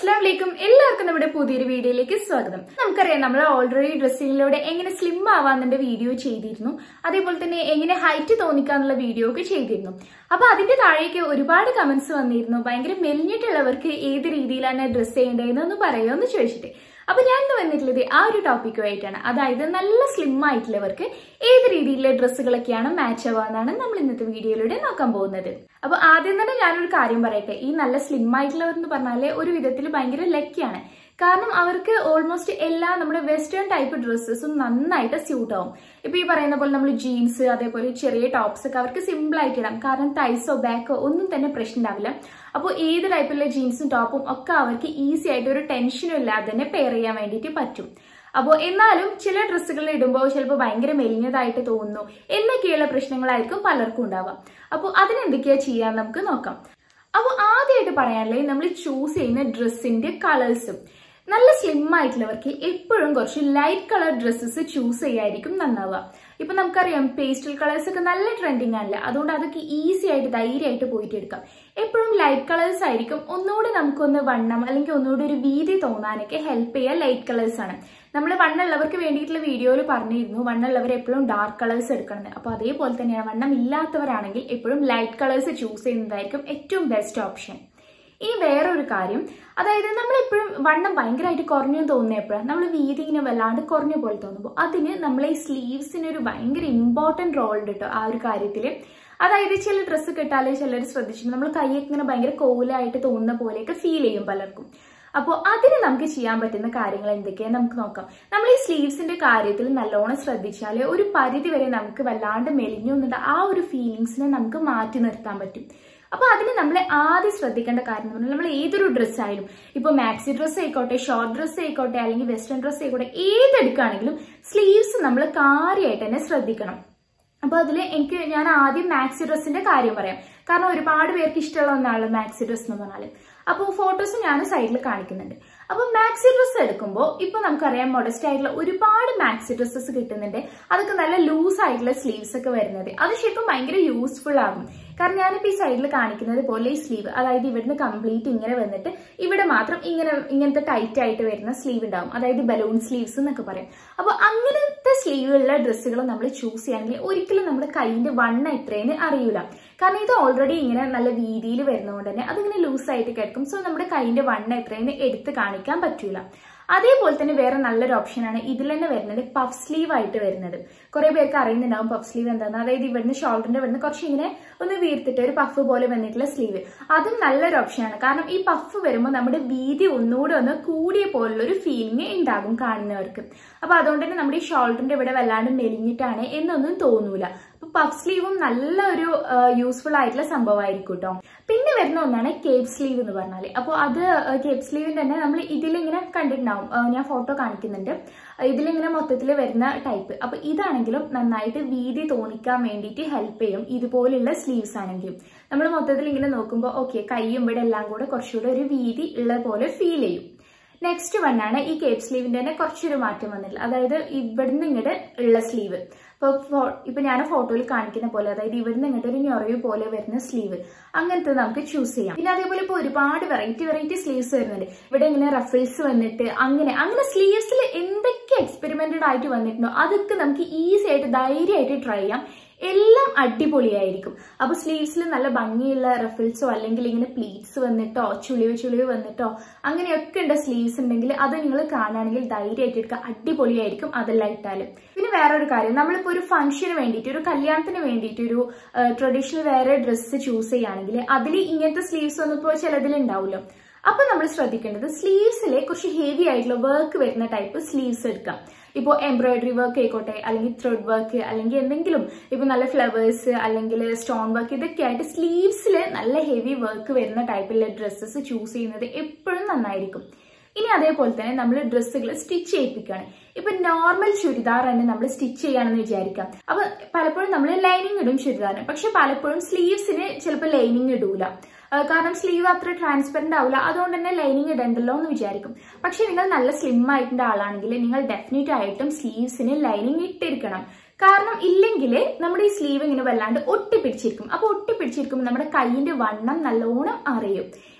അസ്സാം വലൈക്കും എല്ലാവർക്കും നമ്മുടെ പുതിയൊരു വീഡിയോയിലേക്ക് സ്വാഗതം നമുക്കറിയാം നമ്മൾ ഓൾറെഡി ഡ്രസ്സിങ്ങിലൂടെ എങ്ങനെ സ്ലിം ആവാന്നുണ്ട് വീഡിയോ ചെയ്തിരുന്നു അതേപോലെ തന്നെ എങ്ങനെ ഹൈറ്റ് തോന്നിക്കാന്നുള്ള വീഡിയോ ഒക്കെ ചെയ്തിരുന്നു അപ്പൊ അതിന്റെ താഴേക്ക് ഒരുപാട് കമന്റ്സ് വന്നിരുന്നു ഭയങ്കര മെലിഞ്ഞിട്ടുള്ളവർക്ക് ഏത് രീതിയിലാണ് ഡ്രസ്സ് ചെയ്യേണ്ടതെന്നൊന്ന് പറയുമോ എന്ന് ചോദിച്ചിട്ട് അപ്പൊ ഞാൻ ഇന്ന് വന്നിട്ടുള്ളത് ആ ഒരു ടോപ്പിക്കുമായിട്ടാണ് അതായത് നല്ല സ്ലിം ആയിട്ടുള്ളവർക്ക് ഏത് രീതിയിലുള്ള ഡ്രസ്സുകളൊക്കെയാണ് മാച്ച് ആവാന്നാണ് നമ്മൾ ഇന്നത്തെ വീഡിയോയിലൂടെ നോക്കാൻ പോകുന്നത് അപ്പൊ ആദ്യം തന്നെ ഞാനൊരു കാര്യം പറയട്ടെ ഈ നല്ല സ്ലിം ആയിട്ടുള്ളവർ എന്ന് പറഞ്ഞാല് ഒരു വിധത്തിൽ ഭയങ്കര ലക്കിയാണ് കാരണം അവർക്ക് ഓൾമോസ്റ്റ് എല്ലാ നമ്മുടെ വെസ്റ്റേൺ ടൈപ്പ് ഡ്രസ്സസും നന്നായിട്ട് സ്യൂട്ട് ആവും ഇപ്പൊ ഈ പറയുന്ന പോലെ നമ്മൾ ജീൻസ് അതേപോലെ ചെറിയ ടോപ്സ് ഒക്കെ അവർക്ക് സിമ്പിൾ ആയിട്ട് ഇടാം കാരണം തൈസോ ബാക്കോ ഒന്നും തന്നെ പ്രശ്നം ഉണ്ടാവില്ല അപ്പോൾ ഏത് ടൈപ്പിലുള്ള ജീൻസും ടോപ്പും ഒക്കെ അവർക്ക് ഈസി ആയിട്ട് ഒരു ടെൻഷനും ഇല്ലാതെ തന്നെ പെയർ ചെയ്യാൻ വേണ്ടിയിട്ട് പറ്റും അപ്പോൾ എന്നാലും ചില ഡ്രസ്സുകൾ ഇടുമ്പോൾ ചിലപ്പോൾ ഭയങ്കര മെലിഞ്ഞതായിട്ട് തോന്നുന്നു എന്നൊക്കെയുള്ള പ്രശ്നങ്ങളായിരിക്കും പലർക്കും ഉണ്ടാവാം അപ്പോൾ അതിനെന്തൊക്കെയാ ചെയ്യാൻ നമുക്ക് നോക്കാം അപ്പോൾ ആദ്യമായിട്ട് പറയാനുള്ളത് നമ്മൾ ചൂസ് ചെയ്യുന്ന ഡ്രസ്സിന്റെ കളേഴ്സും നല്ല സ്ലിം ആയിട്ടുള്ളവർക്ക് എപ്പോഴും കുറച്ച് ലൈറ്റ് കളർ ഡ്രസ്സസ് ചൂസ് ചെയ്യായിരിക്കും നന്നാവുക ഇപ്പൊ നമുക്കറിയാം പേസ്റ്റൽ കളേഴ്സ് ഒക്കെ നല്ല ട്രെൻഡിങ് ആണല്ലേ അതുകൊണ്ട് അതൊക്കെ ഈസി ആയിട്ട് ധൈര്യമായിട്ട് പോയിട്ട് എടുക്കാം എപ്പോഴും ലൈറ്റ് കളേഴ്സ് ആയിരിക്കും ഒന്നുകൂടി നമുക്കൊന്ന് വണ്ണം അല്ലെങ്കിൽ ഒന്നുകൂടി ഒരു വീതി തോന്നാനൊക്കെ ഹെൽപ്പ് ചെയ്യുക ലൈറ്റ് കളേഴ്സ് ആണ് നമ്മൾ വണ്ണുള്ളവർക്ക് വേണ്ടിയിട്ടുള്ള വീഡിയോയിൽ പറഞ്ഞിരുന്നു വണ്ണുള്ളവർ എപ്പോഴും ഡാർക്ക് കളേഴ്സ് എടുക്കണം അപ്പൊ അതേപോലെ തന്നെയാണ് വണ്ണം ഇല്ലാത്തവരാണെങ്കിൽ എപ്പോഴും ലൈറ്റ് കളേഴ്സ് ചൂസ് ചെയ്യുന്നതായിരിക്കും ഏറ്റവും ബെസ്റ്റ് ഓപ്ഷൻ ഇനി വേറൊരു കാര്യം അതായത് നമ്മൾ എപ്പോഴും വണ്ണം ഭയങ്കരമായിട്ട് കുറഞ്ഞു തോന്നുന്ന എപ്പോഴാണ് നമ്മൾ വീതി ഇങ്ങനെ വല്ലാണ്ട് കുറഞ്ഞ പോലെ തോന്നുമ്പോൾ അതിന് നമ്മളെ ഈ സ്ലീവ്സിന് ഒരു ഭയങ്കര ഇമ്പോർട്ടന്റ് റോൾ ഉണ്ട് കേട്ടോ ആ ഒരു കാര്യത്തിൽ അതായത് ചില ഡ്രസ്സ് കിട്ടാല് ചിലർ ശ്രദ്ധിച്ചു നമ്മൾ കൈയൊക്കെ ഇങ്ങനെ ഭയങ്കര കോലായിട്ട് തോന്നുന്ന പോലെയൊക്കെ ഫീൽ ചെയ്യും പലർക്കും അപ്പോൾ അതിന് നമുക്ക് ചെയ്യാൻ പറ്റുന്ന കാര്യങ്ങൾ എന്തൊക്കെയാണ് നമുക്ക് നോക്കാം നമ്മൾ ഈ സ്ലീവ്സിന്റെ കാര്യത്തിൽ നല്ലോണം ശ്രദ്ധിച്ചാൽ ഒരു പരിധി വരെ നമുക്ക് വല്ലാണ്ട് മെലിഞ്ഞു എന്നുള്ള ആ ഒരു ഫീലിങ്സിനെ നമുക്ക് മാറ്റി നിർത്താൻ പറ്റും അപ്പൊ അതിന് നമ്മൾ ആദ്യം ശ്രദ്ധിക്കേണ്ട കാര്യം എന്ന് പറഞ്ഞാൽ നമ്മൾ ഏതൊരു ഡ്രസ്സ് ആയാലും ഇപ്പൊ മാക്സി ഡ്രസ്സ് ആയിക്കോട്ടെ ഷോർട്ട് ഡ്രസ്സ് ആയിക്കോട്ടെ അല്ലെങ്കിൽ വെസ്റ്റേൺ ഡ്രസ്സ് ആയിക്കോട്ടെ ഏതെടുക്കുകയാണെങ്കിലും സ്ലീവ്സ് നമ്മൾ കാര്യമായിട്ട് തന്നെ ശ്രദ്ധിക്കണം അപ്പൊ അതിൽ എനിക്ക് ഞാൻ ആദ്യം മാക്സി ഡ്രസ്സിന്റെ കാര്യം പറയാം കാരണം ഒരുപാട് പേർക്ക് ഇഷ്ടമുള്ള ഒന്നാണ് മാക്സി ഡ്രസ് എന്ന് പറഞ്ഞാൽ അപ്പോൾ ഫോട്ടോസ് ഞാൻ സൈഡിൽ കാണിക്കുന്നുണ്ട് അപ്പൊ മാക്സി ഡ്രസ്സ് എടുക്കുമ്പോൾ ഇപ്പൊ നമുക്കറിയാം മൊഡസ്റ്റ് ആയിട്ടുള്ള ഒരുപാട് മാക്സി ഡ്രസ്സസ് കിട്ടുന്നുണ്ട് അതൊക്കെ നല്ല ലൂസ് ആയിട്ടുള്ള സ്ലീവ്സ് ഒക്കെ വരുന്നത് അത് ശരിക്കും ഭയങ്കര യൂസ്ഫുൾ ആകും കാരണം ഞാനിപ്പോ ഈ സൈഡിൽ കാണിക്കുന്നത് പോലെ ഈ സ്ലീവ് അതായത് ഇവിടുന്ന് കംപ്ലീറ്റ് ഇങ്ങനെ വന്നിട്ട് ഇവിടെ മാത്രം ഇങ്ങനെ ഇങ്ങനത്തെ ടൈറ്റ് ആയിട്ട് വരുന്ന സ്ലീവ് ഉണ്ടാവും അതായത് ബലൂൺ സ്ലീവ്സ് എന്നൊക്കെ പറയും അപ്പൊ അങ്ങനത്തെ സ്ലീവുള്ള ഡ്രസ്സുകൾ നമ്മൾ ചൂസ് ചെയ്യുകയാണെങ്കിൽ ഒരിക്കലും നമ്മുടെ കൈയിന്റെ വണ്ണം എത്രയെന്ന് അറിയില്ല കാരണം ഇത് ഓൾറെഡി ഇങ്ങനെ നല്ല വീതിയിൽ വരുന്നതുകൊണ്ട് തന്നെ അതിങ്ങനെ ലൂസ് ആയിട്ട് കിടക്കും സോ നമ്മുടെ കൈയിന്റെ വണ്ണം എത്രയെന്ന് എടുത്ത് കാണിക്കാൻ പറ്റൂല അതേപോലെ തന്നെ വേറെ നല്ലൊരു ഓപ്ഷനാണ് ഇതിൽ തന്നെ വരുന്നത് പഫ് സ്ലീവ് ആയിട്ട് വരുന്നത് കുറെ പേർക്ക് അറിയുന്നുണ്ടാവും പഫ് സ്ലീവ് എന്താണെന്ന് അതായത് ഇവിടുന്ന് ഷോൾഡറിന്റെ ഇവിടുന്ന് കുറച്ച് ഇങ്ങനെ ഒന്ന് വീർത്തിട്ട് ഒരു പഫ് പോലെ വന്നിട്ടുള്ള സ്ലീവ് അതും നല്ലൊരു ഓപ്ഷനാണ് കാരണം ഈ പഫ് വരുമ്പോൾ നമ്മുടെ വീതി ഒന്നുകൂടെ ഒന്ന് കൂടിയ പോലുള്ള ഒരു ഫീലിംഗ് ഉണ്ടാകും കാണുന്നവർക്ക് അപ്പൊ അതുകൊണ്ട് തന്നെ നമ്മുടെ ഈ ഷോൾഡറിന്റെ ഇവിടെ വല്ലാണ്ട് മെലിഞ്ഞിട്ടാണ് എന്നൊന്നും തോന്നൂല അപ്പൊ പഫ് സ്ലീവും നല്ലൊരു യൂസ്ഫുൾ ആയിട്ടുള്ള സംഭവമായിരിക്കും കേട്ടോ പിന്നെ വരുന്ന ഒന്നാണ് കേപ്പ് സ്ലീവ് എന്ന് പറഞ്ഞാൽ അപ്പോൾ അത് കേപ്പ് സ്ലീവിന് തന്നെ നമ്മൾ ഇതിലിങ്ങനെ കണ്ടിട്ടുണ്ടാവും ഞാൻ ഫോട്ടോ കാണിക്കുന്നുണ്ട് ഇതിലിങ്ങനെ മൊത്തത്തിൽ വരുന്ന ടൈപ്പ് അപ്പൊ ഇതാണെങ്കിലും നന്നായിട്ട് വീതി തോന്നിക്കാൻ വേണ്ടിയിട്ട് ഹെൽപ്പ് ചെയ്യും ഇതുപോലുള്ള സ്ലീവ്സ് ആണെങ്കിലും നമ്മൾ മൊത്തത്തിൽ ഇങ്ങനെ നോക്കുമ്പോൾ ഓക്കെ കൈയും ഇവിടെ എല്ലാം കൂടെ കുറച്ചുകൂടെ ഒരു വീതി ഉള്ള പോലെ ഫീൽ ചെയ്യും നെക്സ്റ്റ് വണ്ണാണ് ഈ കേപ്പ് സ്ലീവിന്റെ തന്നെ കുറച്ചൊരു മാറ്റം വന്നിട്ടില്ല അതായത് ഇവിടുന്ന് ഇങ്ങോട്ട് ഉള്ള സ്ലീവ് ഇപ്പൊ ഇപ്പൊ ഞാൻ ഫോട്ടോയിൽ കാണിക്കുന്ന പോലെ അതായത് ഇവിടുന്ന് ഇങ്ങോട്ട് ഒരു ഞൊറവ് പോലെ വരുന്ന സ്ലീവ് അങ്ങനത്തെ നമുക്ക് ചൂസ് ചെയ്യാം പിന്നെ അതേപോലെ ഇപ്പൊ ഒരുപാട് വെറൈറ്റി വെറൈറ്റി സ്ലീവ്സ് വരുന്നുണ്ട് ഇവിടെ ഇങ്ങനെ റഫിൾസ് വന്നിട്ട് അങ്ങനെ അങ്ങനെ സ്ലീവ്സിൽ എന്തൊക്കെ എക്സ്പെരിമെന്റഡ് ആയിട്ട് വന്നിട്ടുണ്ടോ അതൊക്കെ നമുക്ക് ഈസി ആയിട്ട് ധൈര്യമായിട്ട് ട്രൈ ചെയ്യാം എല്ലാം അടിപൊളിയായിരിക്കും അപ്പൊ സ്ലീവ്സിൽ നല്ല ഭംഗിയുള്ള റഫിൾസോ അല്ലെങ്കിൽ ഇങ്ങനെ പ്ലീറ്റ്സ് വന്നിട്ടോ ചുളിവ് ചുളിവ് വന്നിട്ടോ അങ്ങനെയൊക്കെ ഉണ്ട് സ്ലീവ്സ് ഉണ്ടെങ്കിൽ അത് നിങ്ങൾ കാണുകയാണെങ്കിൽ ധൈര്യമായിട്ട് എടുക്കുക അടിപൊളിയായിരിക്കും അതെല്ലാം ഇട്ടാലും പിന്നെ വേറൊരു കാര്യം നമ്മളിപ്പോ ഒരു ഫംഗ്ഷന് വേണ്ടിയിട്ട് ഒരു കല്യാണത്തിന് വേണ്ടിയിട്ട് ഒരു ട്രഡീഷണൽ വേറെ ഡ്രസ്സ് ചൂസ് ചെയ്യുകയാണെങ്കിൽ അതിൽ ഇങ്ങനത്തെ സ്ലീവ്സ് ഒന്നും ഇപ്പോൾ ചിലതിൽ ഉണ്ടാവുമല്ലോ അപ്പൊ നമ്മൾ ശ്രദ്ധിക്കേണ്ടത് സ്ലീവ്സിലെ കുറച്ച് ഹെവി ആയിട്ടുള്ള വർക്ക് വരുന്ന ടൈപ്പ് സ്ലീവ്സ് എടുക്കാം ഇപ്പോൾ എംബ്രോയിഡറി വർക്ക് ആയിക്കോട്ടെ അല്ലെങ്കിൽ ത്രെഡ് വർക്ക് അല്ലെങ്കിൽ എന്തെങ്കിലും ഇപ്പോൾ നല്ല ഫ്ലവേഴ്സ് അല്ലെങ്കിൽ സ്റ്റോൺ വർക്ക് ഇതൊക്കെ ആയിട്ട് സ്ലീവ്സിൽ നല്ല ഹെവി വർക്ക് വരുന്ന ടൈപ്പിലുള്ള ഡ്രസ്സസ് ചൂസ് ചെയ്യുന്നത് എപ്പോഴും നന്നായിരിക്കും ഇനി അതേപോലെ തന്നെ നമ്മൾ ഡ്രസ്സുകൾ സ്റ്റിച്ച് ചെയ്യിപ്പിക്കുകയാണ് ഇപ്പൊ നോർമൽ ചുരിദാർ തന്നെ നമ്മൾ സ്റ്റിച്ച് ചെയ്യാണെന്ന് വിചാരിക്കാം അപ്പൊ പലപ്പോഴും നമ്മൾ ലൈനിങ് ഇടും ചുരിദാറിന് പക്ഷെ പലപ്പോഴും സ്ലീവ്സിന് ചിലപ്പോൾ ലൈനിങ് ഇടൂല കാരണം സ്ലീവ് അത്ര ട്രാൻസ്പെറന്റ് ആവില്ല അതുകൊണ്ട് തന്നെ ലൈനിങ് ഇടണ്ടല്ലോ എന്ന് വിചാരിക്കും പക്ഷെ നിങ്ങൾ നല്ല സ്ലിം ആയിട്ടുണ്ട് ആളാണെങ്കിൽ നിങ്ങൾ ഡെഫിനറ്റ് ആയിട്ടും സ്ലീവ്സിന് ലൈനിങ് ഇട്ടിരിക്കണം കാരണം ഇല്ലെങ്കിൽ നമ്മുടെ ഈ സ്ലീവ് ഇങ്ങനെ വല്ലാണ്ട് ഒട്ടിപ്പിടിച്ചിരിക്കും അപ്പൊ ഒട്ടിപ്പിടിച്ചിരിക്കുമ്പോൾ നമ്മുടെ കൈയിന്റെ വണ്ണം നല്ലോണം അറിയും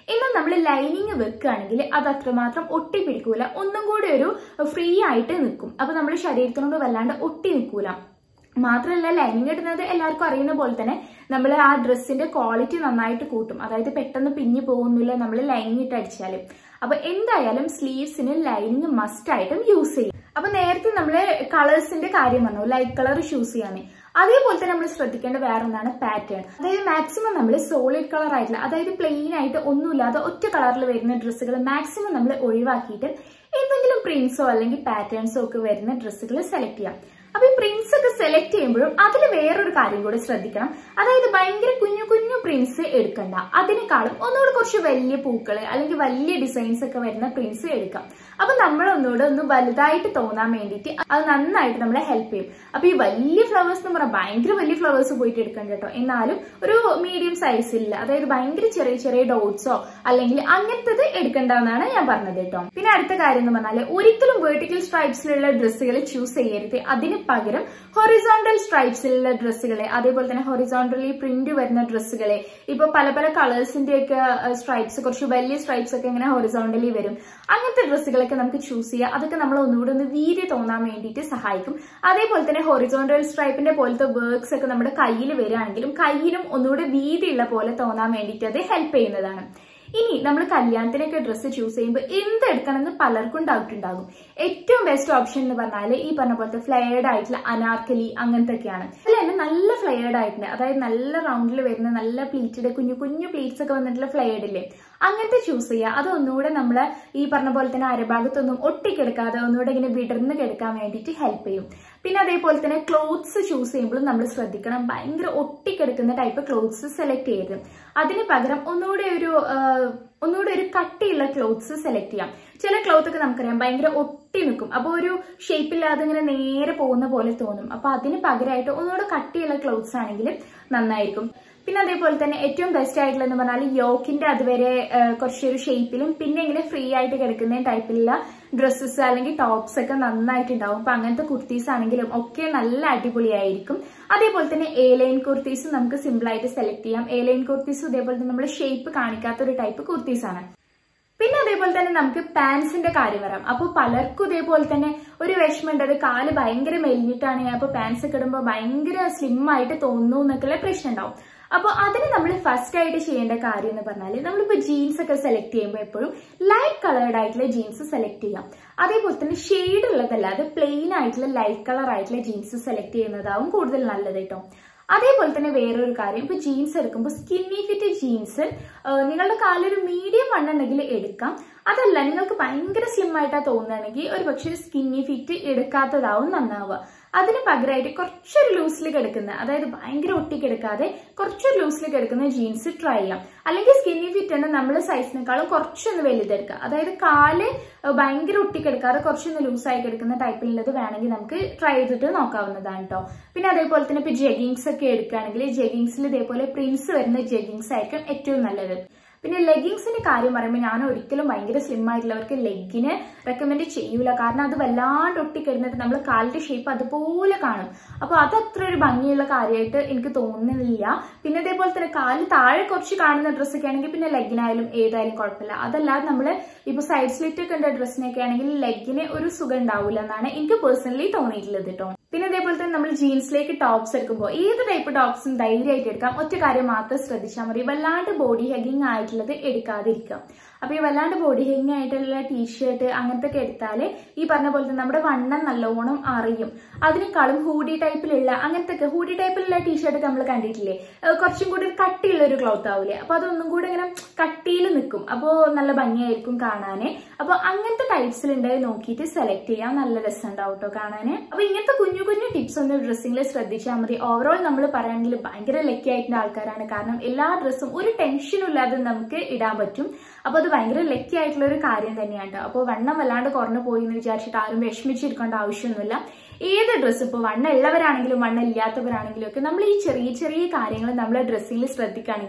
എന്നാൽ നമ്മൾ ലൈനിങ് വെക്കുകയാണെങ്കിൽ അത് അത്രമാത്രം ഒട്ടി പിടിക്കൂല ഒന്നും കൂടി ഒരു ഫ്രീ ആയിട്ട് നിൽക്കും അപ്പൊ നമ്മുടെ ശരീരത്തിനോട് വല്ലാണ്ട് ഒട്ടി നിൽക്കൂല മാത്രമല്ല ലൈനിങ് ഇടുന്നത് എല്ലാവർക്കും അറിയുന്ന പോലെ തന്നെ നമ്മൾ ആ ഡ്രസ്സിന്റെ ക്വാളിറ്റി നന്നായിട്ട് കൂട്ടും അതായത് പെട്ടെന്ന് പിഞ്ഞു പോകുന്നില്ല നമ്മൾ ലൈനിങ് ഇട്ട് അടിച്ചാൽ അപ്പൊ എന്തായാലും സ്ലീവ്സിന് ലൈനിങ് മസ്റ്റ് ആയിട്ടും യൂസ് ചെയ്യും അപ്പൊ നേരത്തെ നമ്മൾ കളേഴ്സിന്റെ കാര്യം പറഞ്ഞു ലൈറ്റ് കളർ ചൂസ് ചെയ്യാൻ അതേപോലെ തന്നെ നമ്മൾ ശ്രദ്ധിക്കേണ്ട വേറെ ഒന്നാണ് പാറ്റേൺ അതായത് മാക്സിമം നമ്മൾ സോളിഡ് കളർ ആയിട്ടുള്ള അതായത് പ്ലെയിൻ ആയിട്ട് ഒന്നുമില്ലാതെ ഒറ്റ കളറിൽ വരുന്ന ഡ്രസ്സുകൾ മാക്സിമം നമ്മൾ ഒഴിവാക്കിയിട്ട് എന്തെങ്കിലും പ്രിന്റ്സോ അല്ലെങ്കിൽ പാറ്റേൺസോ ഒക്കെ വരുന്ന ഡ്രസ്സുകൾ സെലക്ട് ചെയ്യാം അപ്പൊ ഈ പ്രിന്റ്സ് ഒക്കെ സെലക്ട് ചെയ്യുമ്പോഴും അതിൽ വേറൊരു കാര്യം കൂടെ ശ്രദ്ധിക്കണം അതായത് ഭയങ്കര കുഞ്ഞു കുഞ്ഞു പ്രിന്റ്സ് എടുക്കണ്ട അതിനേക്കാളും ഒന്നുകൂടെ കുറച്ച് വലിയ പൂക്കള് അല്ലെങ്കിൽ വലിയ ഡിസൈൻസ് ഒക്കെ വരുന്ന പ്രിന്റ്സ് എടുക്കാം അപ്പൊ നമ്മൾ ഒന്നുകൂടെ ഒന്ന് വലുതായിട്ട് തോന്നാൻ വേണ്ടിയിട്ട് അത് നന്നായിട്ട് നമ്മളെ ഹെൽപ്പ് ചെയ്യും അപ്പൊ ഈ വലിയ ഫ്ലവേഴ്സ് എന്ന് പറഞ്ഞാൽ ഭയങ്കര വലിയ ഫ്ലവേഴ്സ് പോയിട്ട് എടുക്കണ്ട കേട്ടോ എന്നാലും ഒരു മീഡിയം സൈസില്ല അതായത് ഭയങ്കര ചെറിയ ചെറിയ ഡോട്ട്സോ അല്ലെങ്കിൽ അങ്ങനത്തത് എടുക്കണ്ടെന്നാണ് ഞാൻ പറഞ്ഞത് കേട്ടോ പിന്നെ അടുത്ത കാര്യം എന്ന് പറഞ്ഞാൽ ഒരിക്കലും വേർട്ടിക്കൽ സ്ട്രൈപ്സിലുള്ള ഡ്രസ്സുകൾ ചൂസ് ചെയ്യരുത് അതിന് പകരം ഹൊറിസോണ്ടൽ സ്ട്രൈപ്സിലുള്ള ഡ്രസ്സുകളെ അതേപോലെ തന്നെ ഹൊറിസോണ്ടലി പ്രിന്റ് വരുന്ന ഡ്രസ്സുകളെ ഇപ്പൊ പല പല കളേഴ്സിന്റെ ഒക്കെ സ്ട്രൈപ്സ് കുറച്ച് വലിയ സ്ട്രൈപ്സ് ഒക്കെ ഇങ്ങനെ ഹൊറിസോണ്ടലി വരും അങ്ങനത്തെ ഡ്രസ്സുകളൊക്കെ നമുക്ക് ചൂസ് ചെയ്യാം അതൊക്കെ നമ്മൾ ഒന്നുകൂടെ ഒന്ന് വീതി തോന്നാൻ വേണ്ടിയിട്ട് സഹായിക്കും അതേപോലെ തന്നെ ഹൊറിസോണ്ടൽ സ്ട്രൈപ്പിന്റെ പോലത്തെ വർക്ക്സ് ഒക്കെ നമ്മുടെ കയ്യിൽ വരികയാണെങ്കിലും കയ്യിലും ഒന്നുകൂടെ വീതിയുള്ള പോലെ തോന്നാൻ വേണ്ടിയിട്ട് അത് ഹെൽപ്പ് ചെയ്യുന്നതാണ് ഇനി നമ്മൾ കല്യാണത്തിനൊക്കെ ഡ്രസ്സ് ചൂസ് ചെയ്യുമ്പോൾ എന്ത് എടുക്കണമെന്ന് പലർക്കും ഡൗട്ട് ഉണ്ടാകും ഏറ്റവും ബെസ്റ്റ് ഓപ്ഷൻ എന്ന് പറഞ്ഞാൽ ഈ പറഞ്ഞ പോലത്തെ ഫ്ലെയർഡ് ആയിട്ടുള്ള അനാർക്കലി അങ്ങനത്തെ ഒക്കെയാണ് അതിൽ തന്നെ നല്ല ഫ്ലെയർഡ് ആയിട്ടുണ്ട് അതായത് നല്ല റൗണ്ടിൽ വരുന്ന നല്ല പ്ലീറ്റഡ് കുഞ്ഞു കുഞ്ഞു പ്ലീറ്റ്സ് ഒക്കെ വന്നിട്ടുള്ള ഫ്ലെയർഡ് ഇല്ലേ അങ്ങനത്തെ ചൂസ് ചെയ്യുക അത് ഒന്നുകൂടെ നമ്മൾ ഈ പറഞ്ഞ പോലെ തന്നെ അരഭാഗത്തൊന്നും ഒട്ടിക്കെടുക്കാതെ ഒന്നുകൂടെ ഇങ്ങനെ വിടർന്ന് കിടക്കാൻ വേണ്ടിയിട്ട് ഹെൽപ്പ് ചെയ്യും പിന്നെ അതേപോലെ തന്നെ ക്ലോത്ത്സ് ചൂസ് ചെയ്യുമ്പോഴും നമ്മൾ ശ്രദ്ധിക്കണം ഭയങ്കര ഒട്ടിക്കെടുക്കുന്ന ടൈപ്പ് ക്ലോത്ത്സ് സെലക്ട് ചെയ്യരുത് അതിന് പകരം ഒന്നുകൂടെ ഒരു ഒന്നുകൂടെ ഒരു കട്ടിയുള്ള ക്ലോത്ത്സ് സെലക്ട് ചെയ്യാം ചില ക്ലോത്ത് ഒക്കെ നമുക്കറിയാം ഭയങ്കര ഒട്ടി നിൽക്കും അപ്പോൾ ഒരു ഷേപ്പില്ലാതെ ഇങ്ങനെ നേരെ പോകുന്ന പോലെ തോന്നും അപ്പൊ അതിന് പകരമായിട്ട് ഒന്നുകൂടെ കട്ടിയുള്ള ക്ലോത്ത്സ് ആണെങ്കിൽ നന്നായിരിക്കും പിന്നെ അതേപോലെ തന്നെ ഏറ്റവും ബെസ്റ്റ് ആയിട്ടുള്ളതെന്ന് പറഞ്ഞാൽ യോക്കിന്റെ അതുവരെ കുറച്ചൊരു ഷേപ്പിലും പിന്നെ ഇങ്ങനെ ഫ്രീ ആയിട്ട് കിടക്കുന്ന ടൈപ്പിലുള്ള ഡ്രസ്സസ് അല്ലെങ്കിൽ ടോപ്സ് ഒക്കെ നന്നായിട്ടുണ്ടാവും അപ്പൊ അങ്ങനത്തെ കുർത്തീസ് ആണെങ്കിലും ഒക്കെ നല്ല അടിപൊളിയായിരിക്കും അതേപോലെ തന്നെ എ ലൈൻ കുർത്തീസ് നമുക്ക് സിമ്പിൾ ആയിട്ട് സെലക്ട് ചെയ്യാം എ ലൈൻ കുർത്തീസ് ഇതേപോലെ തന്നെ നമ്മൾ ഷേപ്പ് കാണിക്കാത്ത ഒരു ടൈപ്പ് കുർത്തീസ് ആണ് പിന്നെ അതേപോലെ തന്നെ നമുക്ക് പാൻസിന്റെ കാര്യം വരാം അപ്പോൾ പലർക്കും ഇതേപോലെ തന്നെ ഒരു വിഷമമുണ്ട് അത് കാല് ഭയങ്കര മെലിഞ്ഞിട്ടാണ് അപ്പൊ പാൻസ് ഒക്കെ ഇടുമ്പോൾ ഭയങ്കര സ്ലിം ആയിട്ട് തോന്നുന്നു എന്നൊക്കെയുള്ള പ്രശ്നം ഉണ്ടാവും അപ്പോൾ അതിന് നമ്മൾ ഫസ്റ്റ് ആയിട്ട് ചെയ്യേണ്ട കാര്യം എന്ന് പറഞ്ഞാൽ നമ്മളിപ്പോൾ ജീൻസ് ഒക്കെ സെലക്ട് ചെയ്യുമ്പോൾ എപ്പോഴും ലൈറ്റ് കളേർഡ് ആയിട്ടുള്ള ജീൻസ് സെലക്ട് ചെയ്യാം അതേപോലെ തന്നെ ഷെയ്ഡ് ഉള്ളതല്ലാതെ പ്ലെയിൻ ആയിട്ടുള്ള ലൈറ്റ് കളർ ആയിട്ടുള്ള ജീൻസ് സെലക്ട് ചെയ്യുന്നതാവും കൂടുതൽ നല്ലത് കേട്ടോ അതേപോലെ തന്നെ വേറൊരു കാര്യം ഇപ്പൊ ജീൻസ് എടുക്കുമ്പോൾ സ്കിന്നി ഫിറ്റ് ജീൻസ് നിങ്ങളുടെ കാലൊരു മീഡിയം വണ്ണുണ്ടെങ്കിൽ എടുക്കാം അതല്ല നിങ്ങൾക്ക് ഭയങ്കര സ്ലിം ആയിട്ടാ തോന്നുകയാണെങ്കിൽ ഒരു പക്ഷേ സ്കിന്നി ഫിറ്റ് എടുക്കാത്തതാവും നന്നാവുക അതിന് പകരമായിട്ട് കുറച്ചൊരു ലൂസിൽ കിടക്കുന്ന അതായത് ഭയങ്കര ഒട്ടിക്കെടുക്കാതെ കുറച്ചൊരു ലൂസിൽ കിടക്കുന്ന ജീൻസ് ട്രൈ ചെയ്യാം അല്ലെങ്കിൽ സ്കിന്നി ഫിറ്റ് ആണ് നമ്മൾ സൈസിനേക്കാളും കുറച്ചൊന്ന് വലുതെടുക്കുക അതായത് കാല് ഭയങ്കര ഒട്ടിക്കെടുക്കാതെ കുറച്ചൊന്ന് ലൂസായി കിടക്കുന്ന ടൈപ്പിലുള്ളത് വേണമെങ്കിൽ നമുക്ക് ട്രൈ ചെയ്തിട്ട് നോക്കാവുന്നതാണ് കേട്ടോ പിന്നെ അതേപോലെ തന്നെ ഇപ്പൊ ജെഗിങ്സ് ഒക്കെ എടുക്കുകയാണെങ്കിൽ ജെഗിങ്സിൽ ഇതേപോലെ പ്രിന്റ്സ് വരുന്ന ജെഗിങ്സ് ആയിരിക്കും ഏറ്റവും നല്ലത് പിന്നെ ലെഗിങ്സിന്റെ കാര്യം പറയുമ്പോൾ ഞാൻ ഒരിക്കലും ഭയങ്കര സ്ലിം ആയിട്ടുള്ളവർക്ക് ലെഗിന് റെക്കമെൻഡ് ചെയ്യൂല കാരണം അത് വല്ലാണ്ട് ഒട്ടിക്കിടന്നിട്ട് നമ്മൾ കാലിന്റെ ഷേപ്പ് അതുപോലെ കാണും അപ്പോൾ അത് അത്ര ഒരു ഭംഗിയുള്ള കാര്യമായിട്ട് എനിക്ക് തോന്നുന്നില്ല പിന്നെ അതേപോലെ തന്നെ കാല് താഴെ കുറച്ച് കാണുന്ന ഡ്രസ്സൊക്കെ ആണെങ്കിൽ പിന്നെ ലെഗിനായാലും ഏതായാലും കുഴപ്പമില്ല അതല്ലാതെ നമ്മൾ ഇപ്പൊ സൈഡ് സ്ലിറ്റ് ഒക്കെ ഉള്ള ഡ്രസ്സിനൊക്കെ ആണെങ്കിൽ ലെഗിന് ഒരു സുഖം ഉണ്ടാവില്ല എന്നാണ് എനിക്ക് പേഴ്സണലി തോന്നിയിട്ടുള്ളത് കേട്ടോ പിന്നെ അതേപോലെ തന്നെ നമ്മൾ ജീൻസിലേക്ക് ടോപ്സ് എടുക്കുമ്പോൾ ഏത് ടൈപ്പ് ടോപ്സും ധൈര്യമായിട്ട് എടുക്കാം ഒറ്റ കാര്യം മാത്രം ശ്രദ്ധിച്ചാൽ മതി വല്ലാണ്ട് ബോഡി ഹെഗിങ് ആയിട്ടുള്ളത് എടുക്കാതിരിക്കാം അപ്പൊ ഈ വല്ലാണ്ട് ബോഡി ഹെഗിങ് ആയിട്ടുള്ള ടീഷർട്ട് അങ്ങനത്തെ ഒക്കെ എടുത്താല് ഈ പറഞ്ഞ പോലെ തന്നെ നമ്മുടെ വണ്ണം നല്ലോണം അറിയും അതിനേക്കാളും ഹൂഡി ടൈപ്പിലുള്ള അങ്ങനത്തെ ഒക്കെ ഹൂഡി ടൈപ്പിലുള്ള ടീഷർട്ട് ഒക്കെ നമ്മൾ കണ്ടിട്ടില്ലേ കുറച്ചും കൂടി കട്ടിയുള്ള ഒരു ക്ലോത്ത് ആവില്ലേ അപ്പൊ അതൊന്നും കൂടി ഇങ്ങനെ കട്ടിയിൽ നിൽക്കും അപ്പോൾ നല്ല ഭംഗിയായിരിക്കും കാണാന് അപ്പൊ അങ്ങനത്തെ ടൈപ്സിൽ ഉണ്ടായി നോക്കിയിട്ട് സെലക്ട് ചെയ്യാൻ നല്ല രസം ഉണ്ടാവും കേട്ടോ കാണാന് അപ്പൊ ഇങ്ങനത്തെ കുഞ്ഞു കുഞ്ഞു ടിപ്സ് ഒന്ന് ഡ്രസ്സിംഗിൽ ശ്രദ്ധിച്ചാൽ മതി ഓവറോൾ നമ്മൾ പറയുകയാണെങ്കിൽ ഭയങ്കര ലക്കി ആയിട്ടുള്ള ആൾക്കാരാണ് കാരണം എല്ലാ ഡ്രസ്സും ഒരു ടെൻഷനും ഇല്ലാതെ നമുക്ക് ഇടാൻ പറ്റും അപ്പൊ അത് ഭയങ്കര ലക്കി ആയിട്ടുള്ള ഒരു കാര്യം തന്നെയാണ് അപ്പോൾ വണ്ണം വല്ലാണ്ട് കുറഞ്ഞു പോയി എന്ന് വിചാരിച്ചിട്ട് ആരും വിഷമിച്ചിരിക്കേണ്ട ആവശ്യമൊന്നുമില്ല ഏത് ഡ്രസ്സ് ഇപ്പോൾ വണ്ണം ഉള്ളവരാണെങ്കിലും വണ്ണം ഇല്ലാത്തവരാണെങ്കിലും ഒക്കെ നമ്മൾ ഈ ചെറിയ ചെറിയ കാര്യങ്ങൾ നമ്മളെ ഡ്രസ്സിൽ ശ്രദ്ധിക്കുകയാണെങ്കിൽ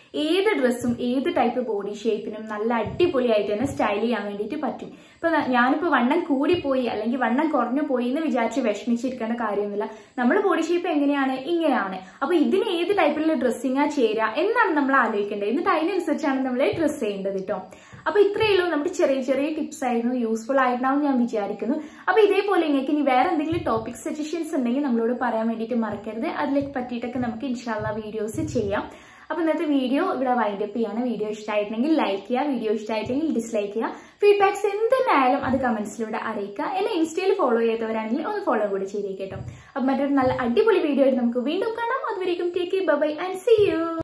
ഏത് ഡ്രസ്സും ഏത് ടൈപ്പ് ബോഡി ഷേപ്പിനും നല്ല അടിപൊളിയായിട്ട് തന്നെ സ്റ്റൈൽ ചെയ്യാൻ വേണ്ടിയിട്ട് പറ്റും ഇപ്പൊ ന- ഞാനിപ്പോ വണ്ണം കൂടിപ്പോയി അല്ലെങ്കിൽ വണ്ണം കുറഞ്ഞു പോയി എന്ന് വിചാരിച്ച് വിഷമിച്ചിരിക്കേണ്ട കാര്യമൊന്നുമില്ല നമ്മുടെ ബോഡി ഷേപ്പ് എങ്ങനെയാണ് ഇങ്ങനെയാണ് അപ്പൊ ഇതിന് ഏത് ടൈപ്പിലുള്ള ഡ്രസ്സിങ്ങാ ചേരുക എന്നാണ് നമ്മൾ ആലോചിക്കേണ്ടത് എന്നിട്ട് അതിനനുസരിച്ചാണ് നമ്മൾ ഡ്രസ്സ് ചെയ്യേണ്ടത് കേട്ടോ അപ്പൊ ഇത്രയേ ഉള്ളൂ നമ്മുടെ ചെറിയ ചെറിയ ടിപ്സ് ആയിരുന്നു യൂസ്ഫുൾ ആയിട്ടാവും ഞാൻ വിചാരിക്കുന്നു അപ്പൊ ഇതേപോലെ നിങ്ങൾക്ക് ഇനി വേറെ എന്തെങ്കിലും ടോപ്പിക് സജഷൻസ് ഉണ്ടെങ്കിൽ നമ്മളോട് പറയാൻ വേണ്ടിയിട്ട് മറക്കരുത് അതിലേക്ക് പറ്റിയിട്ടൊക്കെ നമുക്ക് ഇൻഷാല്ല വീഡിയോസ് ചെയ്യാം അപ്പൊ ഇന്നത്തെ വീഡിയോ ഇവിടെ വൈൻഡപ്പ് ചെയ്യാണ് വീഡിയോ ഇഷ്ടമായിട്ടുണ്ടെങ്കിൽ ലൈക്ക് ചെയ്യുക വീഡിയോ ഇഷ്ടമായിട്ടെങ്കിൽ ഡിസ്ലൈക്ക് ചെയ്യുക ഫീഡ്ബാക്സ് എന്തെന്നായാലും അത് കമന്റ്സിലൂടെ അറിയിക്കുക എന്നെ ഇൻസ്റ്റയിൽ ഫോളോ ചെയ്തവരാണെങ്കിൽ ഒന്ന് ഫോളോ കൂടി ചെയ്തേക്കേട്ടോ അപ്പൊ മറ്റൊരു നല്ല അടിപൊളി വീഡിയോ ആയിട്ട് നമുക്ക് വീണ്ടും കാണാം അതുവരേക്കും take bye and see U